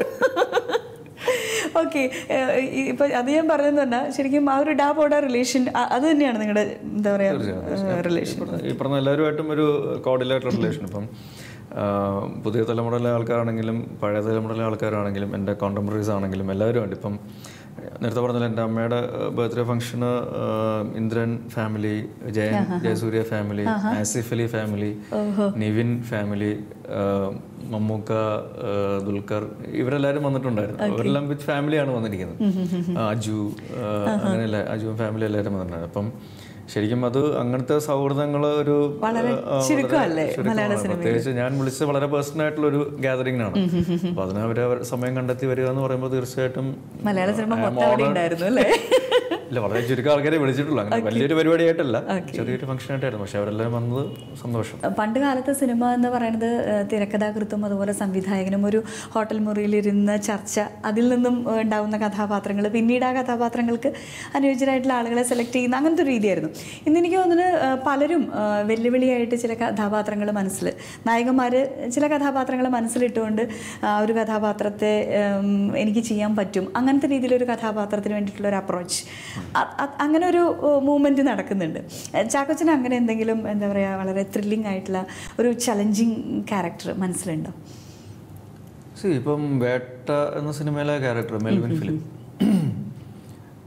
ഓക്കെ ഇപ്പൊ അത് ഞാൻ പറഞ്ഞതെന്ന് പറഞ്ഞാൽ ശരിക്കും ആ ഒരു ഡാ പോഡ റിലേഷൻ അത് തന്നെയാണ് നിങ്ങളുടെ എന്താ പറയാ റിലേഷൻ ഈ പറഞ്ഞ എല്ലാവരുമായിട്ടും ഒരു കോർഡിലായിട്ടുള്ള റിലേഷൻ ഇപ്പം ആ, പുതിയ തലമുറയിലെ ആൾക്കാരാണെങ്കിലും പഴയ തലമുറയിലെ ആൾക്കാരാണെങ്കിലും എൻ്റെ കോണ്ടംപററീസ് ആണെങ്കിലും എല്ലാവരും ഉണ്ട് ഇപ്പം നേരത്തെ പറഞ്ഞല്ലോ എൻ്റെ അമ്മയുടെ ബർത്ത്ഡേ ഫംഗ്ഷന് Indran family Jayan Jayasurya family Asif Ali family Nivin family Mammookka ആ, ദുൽഖർ ഇവരെല്ലാവരും വന്നിട്ടുണ്ടായിരുന്നു അവരെല്ലാം വിത്ത് ഫാമിലിയാണ് വന്നിരിക്കുന്നത് ആ, അജു ആ, അങ്ങനെയല്ല അജുവും ഫാമിലി എല്ലാവരും വന്നിട്ടുണ്ടായിരുന്നു അപ്പം ശരിക്കും അത് അങ്ങനത്തെ സൗഹൃദങ്ങൾ ഒരു വളരെ ആ, വളരെ ചുരുക്കമല്ലേ ചുരുക്കമാണ്. പ്രത്യേകിച്ച് ഞാൻ വിളിച്ച വളരെ പേഴ്സണൽ ആയിട്ടുള്ള ഒരു ഗാദറിംഗിനാണ് അപ്പൊ അതിന് അവര് അവർ സമയം കണ്ടെത്തി വരിക എന്ന് പറയുമ്പോൾ തീർച്ചയായിട്ടും മലയാള സിനിമ I am മൊത്തം അവിടെ honored. ഉണ്ടായിരുന്നു അല്ലേ ഇല്ല വളരെ ചുരുക്കം ആൾക്കാരെ വിളിച്ചിട്ടുള്ളൂ അങ്ങനെ വലിയൊരു പരിപാടിയായിട്ടല്ല ചെറിയൊരു ഫംഗ്ഷൻ ആയിട്ടായിരുന്നു പക്ഷെ അവരെല്ലാം വന്നത് സന്തോഷം പണ്ട് കാലത്തെ സിനിമ എന്ന് പറയുന്നത് ഏഹ്, തിരക്കഥാകൃത്തും അതുപോലെ സംവിധായകനും ഒരു ഹോട്ടൽ മുറിയിലിരുന്ന ചർച്ച അതിൽ നിന്നും ഏഹ്, ഉണ്ടാവുന്ന കഥാപാത്രങ്ങൾ പിന്നീട് ആ കഥാപാത്രങ്ങൾക്ക് അനുയോജ്യരായിട്ടുള്ള ആളുകളെ സെലക്ട് ചെയ്യുന്ന അങ്ങനത്തെ ഒരു രീതിയായിരുന്നു ഇന്ന് എനിക്ക് തോന്നുന്നത് ഏഹ്, പലരും ഏഹ്, വെല്ലുവിളിയായിട്ട് ചില കഥാപാത്രങ്ങൾ മനസ്സിൽ നായകന്മാർ ചില കഥാപാത്രങ്ങൾ മനസ്സിലിട്ടുകൊണ്ട് ആ ഒരു കഥാപാത്രത്തെ ഏം, എനിക്ക് ചെയ്യാൻ പറ്റും അങ്ങനത്തെ രീതിയിലൊരു കഥാപാത്രത്തിന് വേണ്ടിയിട്ടുള്ള ഒരു അപ്രോച്ച് അങ്ങനെ ഒരു മൂവ്മെൻറ്റ് നടക്കുന്നുണ്ട് ചാക്കോച്ചന് അങ്ങനെ എന്തെങ്കിലും എന്താ പറയുക വളരെ ത്രില്ലിംഗ് ആയിട്ടുള്ള ഒരു ചലഞ്ചിങ് ക്യാരക്ടർ മനസ്സിലുണ്ടോ സി ഇപ്പം വേട്ട എന്ന സിനിമയിലെ ക്യാരക്ടർ മെൽവിൻ ഫിലിം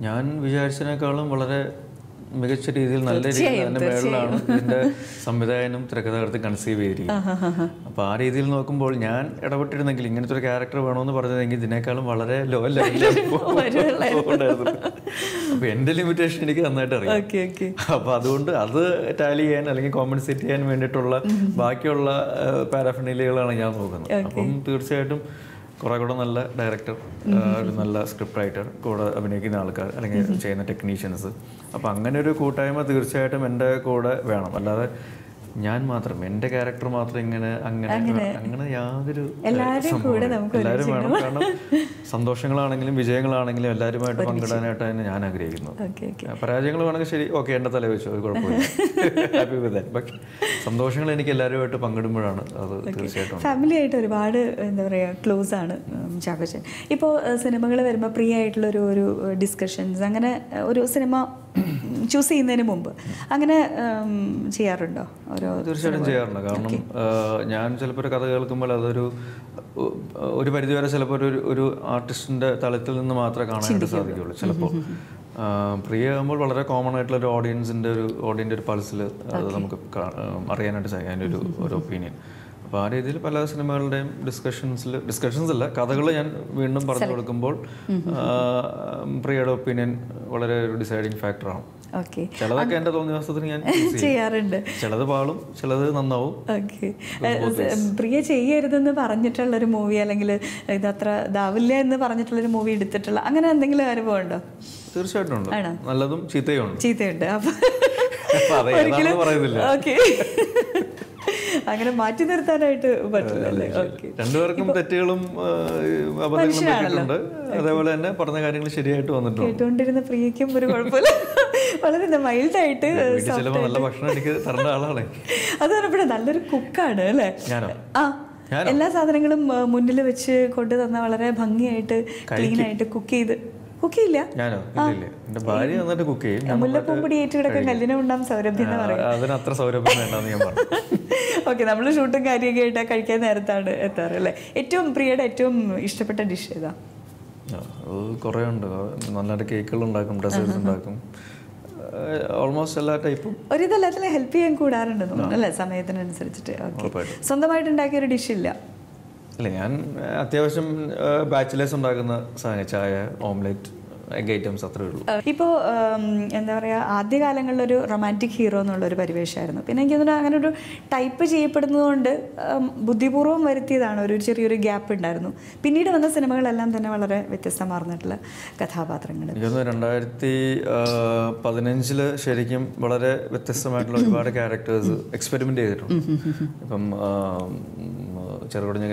ഞാൻ വിചാരിച്ചതിനേക്കാളും വളരെ മികച്ച രീതിയിൽ നല്ല രീതിയിൽ തന്നെ മേളിലാണ് ഇതിന്റെ സംവിധായകനും തിരക്കഥാകൃത്ത് കൺസീവ് ചെയ്തിരിക്കുന്നത് അപ്പൊ ആ രീതിയിൽ നോക്കുമ്പോൾ ഞാൻ ഇടപെട്ടിരുന്നെങ്കിൽ ഇങ്ങനത്തെ ഒരു ക്യാരക്ടർ വേണമെന്ന് പറഞ്ഞതെങ്കിൽ ഇതിനേക്കാളും വളരെ ലോ ലെവലിലായിരുന്നു അപ്പൊ എന്റെ ലിമിറ്റേഷൻ എനിക്ക് നന്നായിട്ട് അറിയാം ഓക്കെ ഓക്കെ അപ്പൊ അതുകൊണ്ട് അത് ടാലി ചെയ്യാൻ അല്ലെങ്കിൽ കോമ്പൻസേറ്റ് ചെയ്യാൻ വേണ്ടിയിട്ടുള്ള ബാക്കിയുള്ള പാരാഫിനിലുകളാണ് ഞാൻ നോക്കുന്നത് അപ്പം തീർച്ചയായിട്ടും കുറെ കൂടെ നല്ല ഡയറക്ടർ ഒരു നല്ല സ്ക്രിപ്റ്റ് റൈറ്റർ കൂടെ അഭിനയിക്കുന്ന ആൾക്കാർ അല്ലെങ്കിൽ ചെയ്യുന്ന ടെക്നീഷ്യൻസ് അപ്പം അങ്ങനെ ഒരു കൂട്ടായ്മ തീർച്ചയായിട്ടും എൻ്റെ കൂടെ വേണം അല്ലാതെ ഞാൻ മാത്രം എൻ്റെ ക്യാരക്ടർ മാത്രം ഇങ്ങനെ അങ്ങനെ അങ്ങനെ യാതൊരു ഏഹ്, എല്ലാവരുടെയും കൂടെ സംഭവമില്ല. നമുക്ക് എല്ലാവരും വേണം കാരണം സന്തോഷങ്ങളാണെങ്കിലും വിജയങ്ങളാണെങ്കിലും എല്ലാവരുമായിട്ട് പങ്കിടാനായിട്ടാണ് ഞാൻ ആഗ്രഹിക്കുന്നത് ഓക്കെ ഓക്കെ ആ, പരാജയങ്ങൾ വേണമെങ്കിൽ ശരി ഓക്കെ എൻ്റെ തല വെച്ചു ഒരു കുഴപ്പമില്ല ഹാപ്പി വിത്ത് ദാറ്റ് ബട്ട് സന്തോഷങ്ങൾ എനിക്ക് എല്ലാവരുമായിട്ട് പങ്കിടുമ്പോഴാണ് അത് തീർച്ചയായിട്ടും ഫാമിലി ആയിട്ട് ഒരുപാട് എന്താ പറയുക ക്ലോസ് ആണ് ഉം, ചാക്കോച്ചൻ ഇപ്പോൾ സിനിമകൾ വരുമ്പോൾ പ്രിയ ആയിട്ടുള്ള ഒരു ഒരു ഡിസ്കഷൻസ് അങ്ങനെ ഏഹ്, ഒരു സിനിമ ചൂസ് ചെയ്യുന്നതിന് മുമ്പ് അങ്ങനെ ഉം, ചെയ്യാറുണ്ടോ ഓരോ തീർച്ചയായിട്ടും ചെയ്യാറുണ്ട് കാരണം ആ, ഞാൻ ചിലപ്പോൾ ഒരു കഥ കേൾക്കുമ്പോൾ അതൊരു ഉ- ഒരു പരിധിവരെ ചിലപ്പോൾ ഒരു ഒരു ആർട്ടിസ്റ്റിന്റെ തലത്തിൽ നിന്ന് മാത്രമേ കാണാനായിട്ട് സാധിക്കുള്ളൂ ചിലപ്പോൾ ആ, പ്രിയ ആകുമ്പോൾ വളരെ കോമൺ ആയിട്ടുള്ള ഒരു ഓഡിയൻസിന്റെ ഒരു ഓഡിയൻ്റെ ഒരു പൾസിൽ അത് നമുക്ക് കാ- ആ, അറിയാനായിട്ട് സാധിക്കും അതിൻ്റെ ഒരു ഒരു ഒപ്പീനിയൻ അപ്പോൾ ആ രീതിയിൽ പല സിനിമകളുടെയും ഡിസ്കഷൻസിൽ ഡിസ്കഷൻസ് അല്ല കഥകൾ ഞാൻ വീണ്ടും പറഞ്ഞു കൊടുക്കുമ്പോൾ ആ, പ്രിയയുടെ ഒപ്പീനിയൻ വളരെ ഒരു ഡിസൈഡിങ് ഫാക്ടറാണ് ഓക്കെ ചിലതൊക്കെ എൻ്റെ തോന്നിയ ദിവസത്തിന് ഞാൻ use ചെയ്യും. ചെയ്യാറുണ്ട് ചിലത് പാളും ചിലത് നന്നാവും ഓക്കെ പ്രിയ ചെയ്യരുതെന്ന് പറഞ്ഞിട്ടുള്ളൊരു മൂവി അല്ലെങ്കിൽ ഇതത്ര ഇതാവില്ല എന്ന് പറഞ്ഞിട്ടുള്ളൊരു മൂവി എടുത്തിട്ടുള്ള അങ്ങനെ എന്തെങ്കിലും അനുഭവം ഉണ്ടോ തീർച്ചയായിട്ടും ഉണ്ട് നല്ലതും ചീത്തയും ഉണ്ട് ചീത്തയുണ്ട് അപ്പൊ അപ്പൊ അത് ഏതാണെന്ന് പറയുന്നില്ല ഓക്കെ അങ്ങനെ മാറ്റി നിർത്താനായിട്ട് പറ്റില്ലല്ലേ ഓക്കെ രണ്ടുപേർക്കും തെറ്റുകളും ആ, അബദ്ധങ്ങളും പറ്റിയിട്ടുണ്ട് അതേപോലെ തന്നെ പറഞ്ഞ കാര്യങ്ങൾ ശരിയായിട്ട് വന്നിട്ടുണ്ട് കേട്ടുകൊണ്ടിരുന്ന പ്രിയയ്ക്കും ഒരു കുഴപ്പമില്ല വളരെ മൈൽഡായിട്ട് വീട്ടിൽ ചിലപ്പോൾ നല്ല ഭക്ഷണം എനിക്ക് തരേണ്ട ആളാണ് അത് പറഞ്ഞപ്പോഴേ നല്ലൊരു കുക്കാണ് അല്ലേ ഞാനോ ആ എല്ലാ സാധനങ്ങളും മുന്നിൽ വെച്ച് കൊണ്ടു തന്ന വളരെ ഭംഗിയായിട്ട് ക്ലീൻ ആയിട്ട് കുക്ക് ചെയ്ത് കുക്ക് ചെയ്യില്ല ഞാനോ ഇല്ല ഇല്ല എന്റെ ഭാര്യ നന്നായിട്ട് കുക്ക് ചെയ്യും ഞാൻ മുല്ലപ്പൂമ്പൊടി ഏറ്റുകിടക്കാൻ കല്ലിനെ ഉണ്ടാകും സൗരഭ്യം എന്ന് പറയും ആ, അതിന് അത്ര സൗരഭ്യം വേണ്ടെന്ന് ഞാൻ പറഞ്ഞു ഓക്കെ നമ്മൾ ഷൂട്ടും കാര്യമൊക്കെ ആയിട്ട് കഴിക്കാൻ നേരത്താണ് എത്താറ് അല്ലേ ഏറ്റവും പ്രിയയുടെ ഏറ്റവും ഇഷ്ടപ്പെട്ട ഡിഷ് ഏതാ ആ, അത് കുറേ ഉണ്ട് നന്നായിട്ട് കേക്കുകൾ ഉണ്ടാക്കും ഡെസേർട്സ് ഉണ്ടാക്കും ഓൾമോസ്റ്റ് എല്ലാ ടൈപ്പും ഒരിതെല്ലാത്തിലും ഹെൽപ്പ് ചെയ്യാൻ കൂടാറുണ്ട് തോന്നുന്നു അല്ലേ സമയത്തിനനുസരിച്ചിട്ട് ഓക്കെ ഉറപ്പായിട്ടും. സ്വന്തമായിട്ട് ഉണ്ടാക്കിയ ഒരു ഡിഷ് ഇല്ല അല്ല ഞാൻ ആ, അത്യാവശ്യം ബാച്ചിലേഴ്സ് ഉണ്ടാക്കുന്ന സാധനം ചായ ഓംലെറ്റ് എഗ് ഐറ്റംസ് അത്രേ ഉള്ളൂ ഇപ്പോൾ എന്താ പറയുക ആദ്യകാലങ്ങളിലൊരു റൊമാൻറ്റിക് ഹീറോ എന്നുള്ളൊരു പരിവേഷമായിരുന്നു പിന്നെ എനിക്ക് തോന്നുന്നു അങ്ങനെ ഒരു ടൈപ്പ് ചെയ്യപ്പെടുന്നതുകൊണ്ട് ഉം, ബുദ്ധിപൂർവ്വം വരുത്തിയതാണ് ഒരു ചെറിയൊരു ഗ്യാപ്പ് ഉണ്ടായിരുന്നു പിന്നീട് വന്ന സിനിമകളെല്ലാം തന്നെ വളരെ വ്യത്യസ്തമാർന്നിട്ടുള്ള കഥാപാത്രങ്ങൾ എനിക്ക് തോന്നുന്നു രണ്ടായിരത്തി പതിനഞ്ചില് ശരിക്കും വളരെ വ്യത്യസ്തമായിട്ടുള്ള ഒരുപാട് ക്യാരക്ടേഴ്സ് എക്സ്പെരിമെന്റ് ചെയ്തിട്ടുണ്ട് ഇപ്പം ആ, ഉം, ചെറുകുടിഞ്ഞ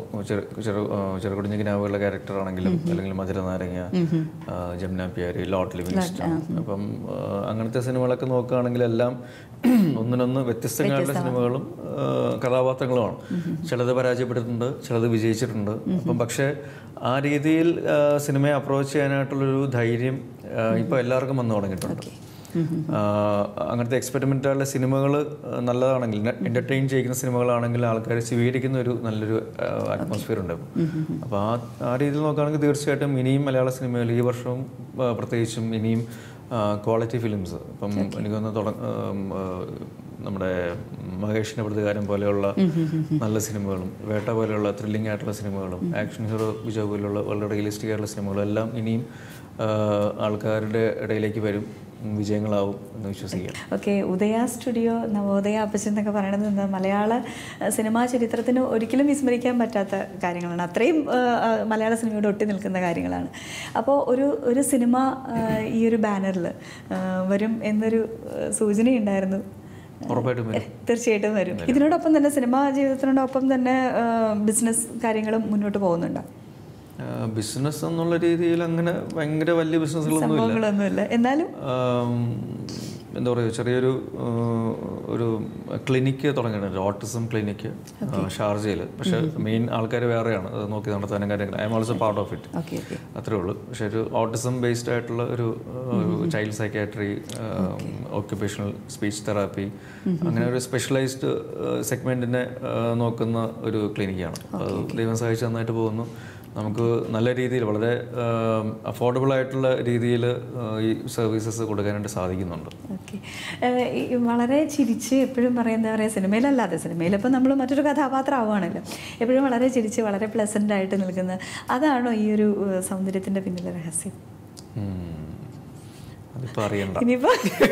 ചെറുകുടിഞ്ഞ കിനാവുകളുടെ ക്യാരക്ടർ ആണെങ്കിലും അല്ലെങ്കിൽ മധുര നാരങ്ങ ആ, ജമുന പ്യാരി ലോട്ട് ലിവിങ്സ്റ്റൺ അപ്പം ആ, അങ്ങനത്തെ സിനിമകളൊക്കെ നോക്കുകയാണെങ്കിൽ എല്ലാം ഒന്നിനൊന്ന് വ്യത്യസ്തങ്ങളായിട്ടുള്ള സിനിമകളും ആ, കഥാപാത്രങ്ങളുമാണ് ചിലത് പരാജയപ്പെട്ടിട്ടുണ്ട് ചിലത് വിജയിച്ചിട്ടുണ്ട് അപ്പം പക്ഷേ ആ രീതിയിൽ ആ, സിനിമയെ അപ്രോച്ച് ചെയ്യാനായിട്ടുള്ളൊരു ധൈര്യം ആ, ഇപ്പൊ എല്ലാവർക്കും വന്നു തുടങ്ങിയിട്ടുണ്ട് ആ, അങ്ങനത്തെ എക്സ്പെരിമെൻ്റ് ആയിട്ടുള്ള സിനിമകൾ നല്ലതാണെങ്കിൽ എൻ്റർടൈൻ ചെയ്യുന്ന സിനിമകളാണെങ്കിൽ ആൾക്കാർ സ്വീകരിക്കുന്ന ഒരു നല്ലൊരു അറ്റ്മോസ്ഫിയർ ഉണ്ട് അപ്പോൾ ആ ആ രീതിയിൽ നോക്കുകയാണെങ്കിൽ തീർച്ചയായിട്ടും ഇനിയും മലയാള സിനിമയിൽ ഈ വർഷവും ആ, പ്രത്യേകിച്ചും ഇനിയും ക്വാളിറ്റി ഫിലിംസ് ഇപ്പം എനിക്ക് തോന്നുന്നു തുട ആം, ആ, നമ്മുടെ മഹേഷിന്റെ പ്രതികാരം പോലെയുള്ള നല്ല സിനിമകളും വേട്ട പോലെയുള്ള ത്രില്ലിംഗ് ആയിട്ടുള്ള സിനിമകളും ആക്ഷൻ ഹീറോ വിജയ് പോലെയുള്ള വളരെ റിയലിസ്റ്റിക് ആയിട്ടുള്ള സിനിമകളും എല്ലാം ഇനിയും ആ, ആൾക്കാരുടെ ഇടയിലേക്ക് വരും ഉം, വിജയങ്ങളാവും എന്ന് വിശ്വസിക്കാം ഓക്കെ ഉദയ സ്റ്റുഡിയോ നവോദയ അപ്പച്ചൻ എന്നൊക്കെ പറയണത് എന്താ മലയാള അഹ്, സിനിമാ ചരിത്രത്തിന് ഒരിക്കലും വിസ്മരിക്കാൻ പറ്റാത്ത കാര്യങ്ങളാണ് അത്രയും ആഹ്, ആഹ്, മലയാള സിനിമയോട് ഒട്ടി നിൽക്കുന്ന കാര്യങ്ങളാണ് അപ്പോൾ ഒരു ഒരു സിനിമ ആഹ്, ഈ ഒരു ബാനറിൽ വരും എന്നൊരു ആഹ്, സൂചനയുണ്ടായിരുന്നു ഉറപ്പായിട്ടും വരും. തീർച്ചയായിട്ടും വരും ഇതിനോടൊപ്പം തന്നെ സിനിമാ ജീവിതത്തിനോടൊപ്പം തന്നെ ബിസിനസ് കാര്യങ്ങളും മുന്നോട്ട് പോകുന്നുണ്ടോ ബിസിനസ് എന്നുള്ള രീതിയിൽ അങ്ങനെ ഭയങ്കര വലിയ ബിസിനസ്സുകളൊന്നുമില്ല സംഭവങ്ങളൊന്നുമില്ല എന്നാലും ആം, എന്താ പറയുക ചെറിയൊരു ആ, ഒരു ക്ലിനിക്ക് തുടങ്ങിയിട്ടുണ്ട് ഓട്ടിസം ക്ലിനിക്ക് ഷാർജയിൽ പക്ഷെ മെയിൻ ആൾക്കാർ വേറെയാണ് അത് നോക്കി നടത്താനും കാര്യങ്ങൾ I am also part of it okay okay അത്രേ ഉള്ളൂ പക്ഷെ ഒരു ഓട്ടിസം ബേസ്ഡ് ആയിട്ടുള്ള ഒരു child psychiatry occupational speech therapy അങ്ങനെ ഒരു സ്പെഷ്യലൈസ്ഡ് സെഗ്മെന്റിനെ നോക്കുന്ന ഒരു ക്ലിനിക്കാണ് അത് ദൈവം സഹായിച്ച് നന്നായിട്ട് പോകുന്നു നമുക്ക് നല്ല രീതിയിൽ വളരെ അഫോർഡബിൾ ആയിട്ടുള്ള രീതിയിൽ ഈ സർവീസസ് കൊടുക്കാനായിട്ട് സാധിക്കുന്നുണ്ട് ഓക്കെ വളരെ ചിരിച്ച് എപ്പോഴും പറയുന്ന പറയുക സിനിമയിലല്ലാതെ സിനിമയിലിപ്പോൾ നമ്മൾ മറ്റൊരു കഥാപാത്രം ആവുകയാണല്ലോ എപ്പോഴും വളരെ ചിരിച്ച് വളരെ പ്ലസൻ്റ് ആയിട്ട് നിൽക്കുന്ന അതാണോ ഈ ഒരു ഏഹ്, സൗന്ദര്യത്തിൻ്റെ പിന്നിലെ രഹസ്യം ഉം. അതിപ്പോ അറിയണ്ട ഇനിയിപ്പോ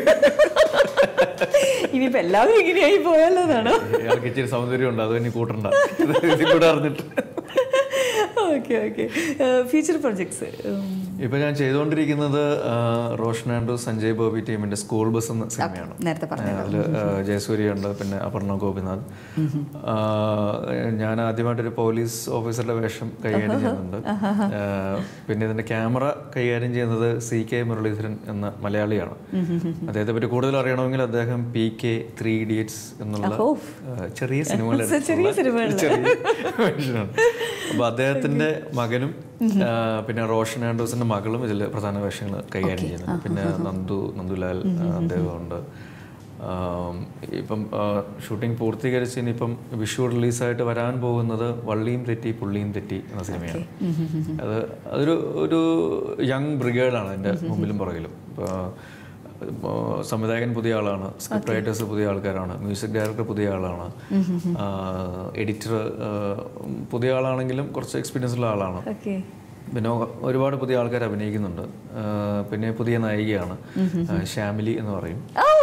ഇനിയിപ്പോ എല്ലാവരും ഇങ്ങനെയായി പോയാലോ എന്നാണോ ഇയാൾക്ക് ഇച്ചിരി സൗന്ദര്യം ഉണ്ട് അത് ഇനി കൂട്ടണ്ട ഇത് കൂടെ അറിഞ്ഞിട്ട് ഓക്കെ ഓക്കെ ഫ്യൂച്ചർ പ്രൊജക്ട്സ് ഇപ്പൊ ഞാൻ ചെയ്തുകൊണ്ടിരിക്കുന്നത് ആ, റോഷൻ ആൻഡ്രു സഞ്ജയ് ബോബി ടീമിന്റെ സ്കൂൾ ബസ് എന്ന സിനിമയാണ് നേരത്തെ പറഞ്ഞു അതിൽ ജയസൂര്യ ഉണ്ട് പിന്നെ അപർണ ഗോപിനാഥ് ആ, ഞാൻ ആദ്യമായിട്ടൊരു പോലീസ് ഓഫീസറുടെ വേഷം കൈകാര്യം ചെയ്യുന്നുണ്ട് ആ, പിന്നെ ഇതിന്റെ ക്യാമറ കൈകാര്യം ചെയ്യുന്നത് സി കെ മുരളീധരൻ എന്ന മലയാളിയാണ് അദ്ദേഹത്തെ പറ്റി കൂടുതൽ അറിയണമെങ്കിൽ അദ്ദേഹം പി കെ ത്രീ ഇഡിയറ്റ്സ് എന്നുള്ള ആ, ചെറിയ സിനിമകളിൽ ചെറിയ സിനിമകളിൽ. ചെറിയ വേഷമാണ്. അപ്പൊ അദ്ദേഹത്തിന്റെ മകനും ആ, പിന്നെ റോഷൻ ആൻഡ്രൂസിന്റെ മകളും ഇതിൽ പ്രധാന വേഷങ്ങൾ കൈകാര്യം ചെയ്യുന്നുണ്ട് പിന്നെ നന്ദു നന്ദുലാൽ ആ, അദ്ദേഹമുണ്ട് ആം, ഇപ്പം ഷൂട്ടിംഗ് പൂർത്തീകരിച്ച് ഇനിയിപ്പം വിഷു റിലീസായിട്ട് വരാൻ പോകുന്നത് വള്ളിയും തെറ്റി പുള്ളിയും തെറ്റി എന്ന സിനിമയാണ് അത് അതൊരു ഒരു യങ് ബ്രിഗേഡാണ് എൻ്റെ മുമ്പിലും പുറകിലും ഇപ്പോൾ സംവിധായകൻ പുതിയ ആളാണ് സ്ക്രിപ്റ്റ് റൈറ്റേഴ്സ് പുതിയ ആൾക്കാരാണ് മ്യൂസിക് ഡയറക്ടർ പുതിയ ആളാണ് എഡിറ്റർ പുതിയ ആളാണെങ്കിലും കുറച്ച് എക്സ്പീരിയൻസ് ഉള്ള ആളാണ് ഓക്കെ പിന്നെ ഒ- ഒരുപാട് പുതിയ ആൾക്കാർ അഭിനയിക്കുന്നുണ്ട് ആ, പിന്നെ പുതിയ നായികയാണ് ആ, ശ്യാമിലി എന്ന് പറയും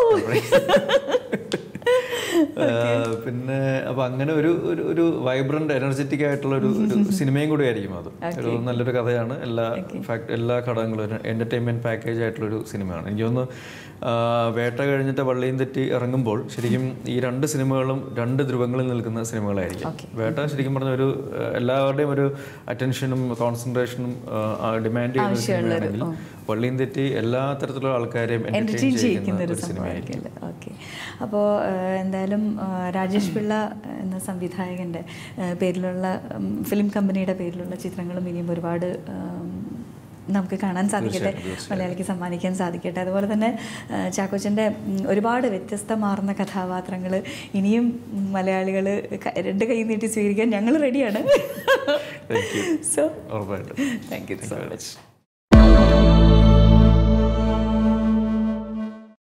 ആ, പിന്നെ അപ്പൊ അങ്ങനെ ഒരു ഒരു ഒരു വൈബ്രന്റ് എനർജറ്റിക് ആയിട്ടുള്ള ഒരു ഒരു സിനിമയും കൂടി ആയിരിക്കും അത് ഒരു നല്ലൊരു കഥയാണ് എല്ലാ ഫാക്ട് എല്ലാ ഘടകങ്ങളും എന്റർടൈൻമെന്റ് പാക്കേജ് ആയിട്ടുള്ള ഒരു സിനിമയാണ് എനിക്ക് തോന്നുന്നു ആ, വേട്ട കഴിഞ്ഞിട്ട് വള്ളിയും തെറ്റി ഇറങ്ങുമ്പോൾ ശരിക്കും ഈ രണ്ട് സിനിമകളും രണ്ട് ധ്രുവങ്ങളിൽ നിൽക്കുന്ന സിനിമകളായിരിക്കും വേട്ട ശരിക്കും പറഞ്ഞ ഒരു ആ, എല്ലാവരുടെയും ഒരു അറ്റൻഷനും കോൺസെൻട്രേഷനും ഡിമാൻഡ് ചെയ്യുന്ന ഒരു സിനിമയാണെങ്കിൽ വള്ളിയും തെറ്റി എല്ലാ തരത്തിലുള്ള ആൾക്കാരെയും എന്റർടൈൻ ചെയ്യുന്ന ഒരു സിനിമയായിരിക്കും ഓക്കെ അപ്പോൾ എന്തായാലും ആ, രാജേഷ് പിള്ള എന്ന സംവിധായകൻ്റെ ആ, പേരിലുള്ള ഉം, ഫിലിം കമ്പനിയുടെ പേരിലുള്ള ചിത്രങ്ങളും ഇനിയും ഒരുപാട് ആം, നമുക്ക് കാണാൻ സാധിക്കട്ടെ മലയാളിക്ക് സമ്മാനിക്കാൻ സാധിക്കട്ടെ അതുപോലെ തന്നെ ആ, ചാക്കോച്ചൻ്റെ ഉം, ഒരുപാട് വ്യത്യസ്തമാർന്ന കഥാപാത്രങ്ങൾ ഇനിയും മലയാളികൾ രണ്ട് കൈ നീട്ടി സ്വീകരിക്കാൻ ഞങ്ങൾ റെഡിയാണ് Thank you. സോ ഉറപ്പായിട്ടും താങ്ക് യു സോ മച്ച്